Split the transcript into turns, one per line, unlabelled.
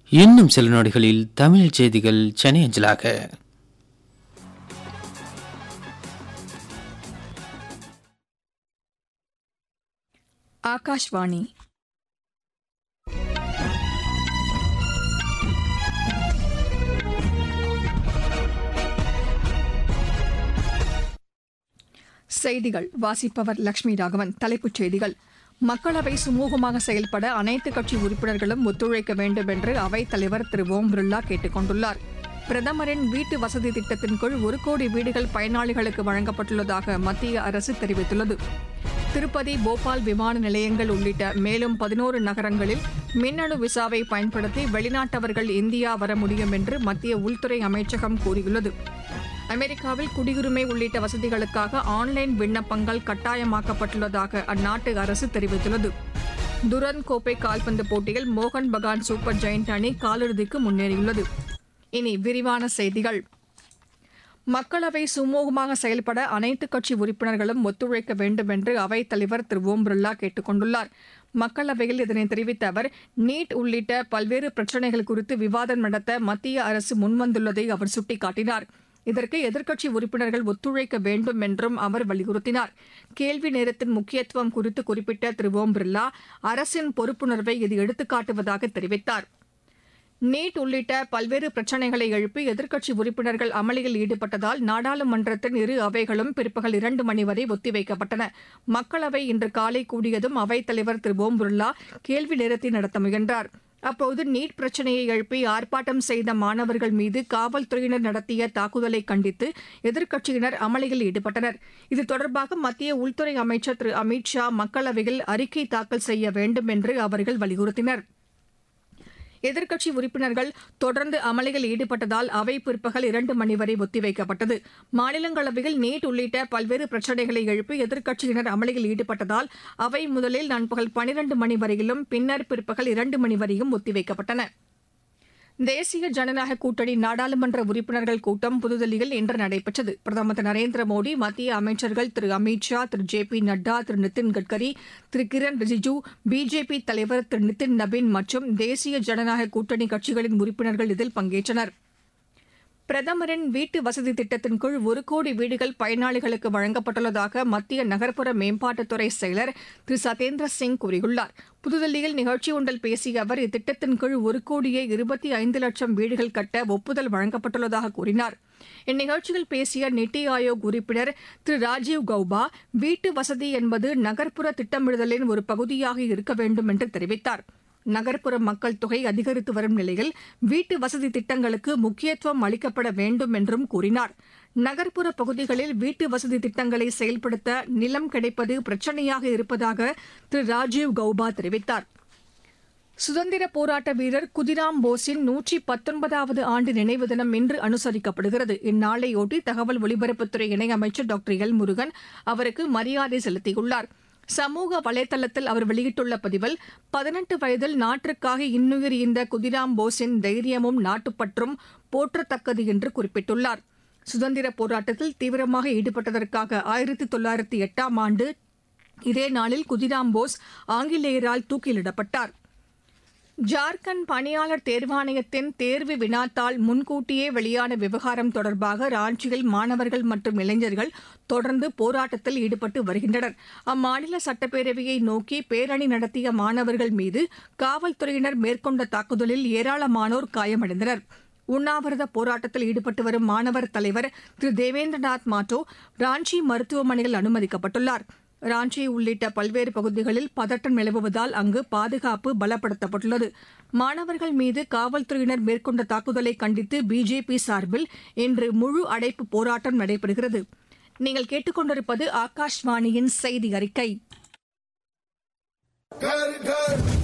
இன்னும் சில நொடிகளில் தமிழ் செய்திகள் சென்னை அஞ்சலாக
ஆகாஷ்வாணி செய்திகள் வாசிப்பவர் லட்சுமி ராகவன் தலைப்புச் செய்திகள் மக்களவை சுமூகமாக செயல்பட அனைத்து கட்சி உறுப்பினர்களும் ஒத்துழைக்க வேண்டும் என்று அவைத் தலைவர் திரு ஓம் பிர்லா கேட்டுக் கொண்டுள்ளார் பிரதமரின் வீட்டு வசதி திட்டத்தின் கீழ் ஒரு கோடி வீடுகள் பயனாளிகளுக்கு வழங்கப்பட்டுள்ளதாக மத்திய அரசு தெரிவித்துள்ளது திருப்பதி போபால் விமான நிலையங்கள் உள்ளிட்ட மேலும் பதினோரு நகரங்களில் மின்னணு விசாவை பயன்படுத்தி வெளிநாட்டவர்கள் இந்தியா வர முடியும் என்று மத்திய உள்துறை அமைச்சகம் கூறியுள்ளது அமெரிக்காவில் குடியுரிமை உள்ளிட்ட வசதிகளுக்காக ஆன்லைன் விண்ணப்பங்கள் கட்டாயமாக்கப்பட்டுள்ளதாக அந்நாட்டு அரசு தெரிவித்துள்ளது துரன் கோப்பை கால்பந்து போட்டியில் மோகன் பகான் சூப்பர் ஜெயின்ட் அணி காலிறுதிக்கு முன்னேறியுள்ளது இனி விரிவான செய்திகள் மக்களவை சுமூகமாக செயல்பட அனைத்து கட்சி உறுப்பினர்களும் ஒத்துழைக்க வேண்டும் என்று அவைத் தலைவர் திரு ஓம் பிர்லா கேட்டுக் கொண்டுள்ளார் மக்களவையில் இதனை தெரிவித்த அவர் நீட் உள்ளிட்ட பல்வேறு பிரச்சினைகள் குறித்து விவாதம் நடத்த மத்திய அரசு முன்வந்துள்ளதை அவர் சுட்டிக்காட்டினார் இதற்கு எதிர்க்கட்சி உறுப்பினர்கள் ஒத்துழைக்க வேண்டும் என்றும் அவர் வலியுறுத்தினார் கேள்வி நேரத்தின் முக்கியத்துவம் குறித்து குறிப்பிட்ட திரு ஓம் பிர்லா அரசின் பொறுப்புணர்வை இது எடுத்துக்காட்டுவதாக தெரிவித்தார் நீட் உள்ளிட்ட பல்வேறு பிரச்சினைகளை எழுப்பி எதிர்க்கட்சி உறுப்பினர்கள் அமளியில் ஈடுபட்டதால் நாடாளுமன்றத்தின் இரு அவைகளும் பிற்பகல் இரண்டு மணி வரை ஒத்திவைக்கப்பட்டன மக்களவை இன்று காலை கூடியதும் அவைத் தலைவர் திரு ஓம் பிர்லா கேள்வி நேரத்தை நடத்த முயன்றார் அப்போது நீட் பிரச்சினையை எழுப்பி ஆர்ப்பாட்டம் செய்த மாணவர்கள் மீது காவல்துறையினர் நடத்திய தாக்குதலை கண்டித்து எதிர்க்கட்சியினர் அமளியில் ஈடுபட்டனர் இது தொடர்பாக மத்திய உள்துறை அமைச்சர் திரு அமித் ஷா மக்களவையில் அறிக்கை தாக்கல் செய்ய வேண்டும் என்று அவர்கள் வலியுறுத்தினர் எதிர்க்கட்சி உறுப்பினர்கள் தொடர்ந்து அமளியில் ஈடுபட்டதால் அவை பிற்பகல் இரண்டு மணி வரை ஒத்திவைக்கப்பட்டது மாநிலங்களவையில் நீட் உள்ளிட்ட பல்வேறு பிரச்சினைகளை எழுப்பி எதிர்க்கட்சியினர் அமளியில் ஈடுபட்டதால் அவை முதலில் நண்பகல் பனிரண்டு மணி வரையிலும் பின்னர் பிற்பகல் இரண்டு மணி வரையும் ஒத்திவைக்கப்பட்டன தேசிய ஜனநாயக கூட்டணி நாடாளுமன்ற உறுப்பினர்கள் கூட்டம் புதுதில்லியில் இன்று நடைபெற்றது பிரதமர் திரு நரேந்திர மோடி மத்திய அமைச்சர்கள் திரு அமித் ஷா திரு ஜே பி நட்டா திரு நிதின் கட்கரி திரு கிரண் ரிஜிஜு பிஜேபி தலைவர் திரு நிதின் நபீன் மற்றும் தேசிய ஜனநாயக கூட்டணி கட்சிகளின் உறுப்பினர்கள் இதில் பங்கேற்றனர் பிரதமரின் வீட்டு வசதி திட்டத்தின் கீழ் ஒரு கோடி வீடுகள் பயனாளிகளுக்கு வழங்கப்பட்டுள்ளதாக மத்திய நகர்ப்புற மேம்பாட்டுத்துறை செயலர் திரு சதேந்திர சிங் கூறியுள்ளார் புதுதில்லியில் நிகழ்ச்சி ஒன்றில் பேசிய அவர் இத்திட்டத்தின் கீழ் ஒரு கோடியே இருபத்தி ஐந்து லட்சம் வீடுகள் கட்ட ஒப்புதல் வழங்கப்பட்டுள்ளதாக கூறினார் இந்நிகழ்ச்சியில் பேசிய நித்தி ஆயோக் உறுப்பினர் திரு ராஜீவ் கௌபா வீட்டு வசதி என்பது நகர்ப்புற திட்டமிடுதலின் ஒரு பகுதியாக இருக்க வேண்டும் என்று தெரிவித்தார் நகர்ப்புற மக்கள் தொகை அதிகரித்து வரும் நிலையில் வீட்டு வசதி திட்டங்களுக்கு முக்கியத்துவம் அளிக்கப்பட வேண்டும் என்றும் கூறினார் நகர்ப்புற பகுதிகளில் வீட்டு வசதி திட்டங்களை செயல்படுத்த நிலம் கிடைப்பது பிரச்சினையாக இருப்பதாக திரு ராஜீவ் கௌபா தெரிவித்தார் சுதந்திர போராட்ட வீரர் குதிராம் போஸின் நூற்றி பத்தொன்பதாவது ஆண்டு நினைவு தினம் இன்று அனுசரிக்கப்படுகிறது இந்நாளையொட்டி தகவல் ஒலிபரப்புத்துறை இணையமைச்சர் டாக்டர் எல் முருகன் அவருக்கு மரியாதை செலுத்தியுள்ளார் சமூக வலைதளத்தில் அவர் வெளியிட்டுள்ள பதிவில் பதினெட்டு வயதில் நாட்டிற்காக இன்னுயிர் ஈந்த குதிராம் போஸின் தைரியமும் நாட்டுப்பற்றும் போற்றத்தக்கது என்று குறிப்பிட்டுள்ளார் சுதந்திர போராட்டத்தில் தீவிரமாக ஈடுபட்டதற்காக ஆயிரத்தி தொள்ளாயிரத்தி எட்டாம் ஆண்டு இதே நாளில் குதிராம் போஸ் ஆங்கிலேயரால் தூக்கிலிடப்பட்டார் ஜார்க்கண்ட் பணியாளர் தேர்வாணையத்தின் தேர்வு வினாத்தால் முன்கூட்டியே வெளியான விவகாரம் தொடர்பாக ராஞ்சியில் மாணவர்கள் மற்றும் இளைஞர்கள் தொடர்ந்து போராட்டத்தில் ஈடுபட்டு வருகின்றனர் அம்மாநில சட்டப்பேரவையை நோக்கி பேரணி நடத்திய மாணவர்கள் மீது காவல்துறையினர் மேற்கொண்ட தாக்குதலில் ஏராளமானோர் காயமடைந்தனர் உண்ணாவிரத போராட்டத்தில் ஈடுபட்டு வரும் மாணவர் தலைவர் திரு தேவேந்திரநாத் மாட்டோ ராஞ்சி மருத்துவமனையில் அனுமதிக்கப்பட்டுள்ளார் ராஞ்சி உள்ளிட்ட பல்வேறு பகுதிகளில் பதட்டம் நிலவுவதால் அங்கு பாதுகாப்பு பலப்படுத்தப்பட்டுள்ளது மாணவர்கள் மீது காவல்துறையினர் மேற்கொண்ட தாக்குதலை கண்டித்து பிஜேபி சார்பில் இன்று முழு அடைப்பு போராட்டம் நடைபெறுகிறது நீங்கள் கேட்டுக்கொண்டிருப்பது ஆகாஷ்வாணியின் செய்தி அறிக்கை
घर घर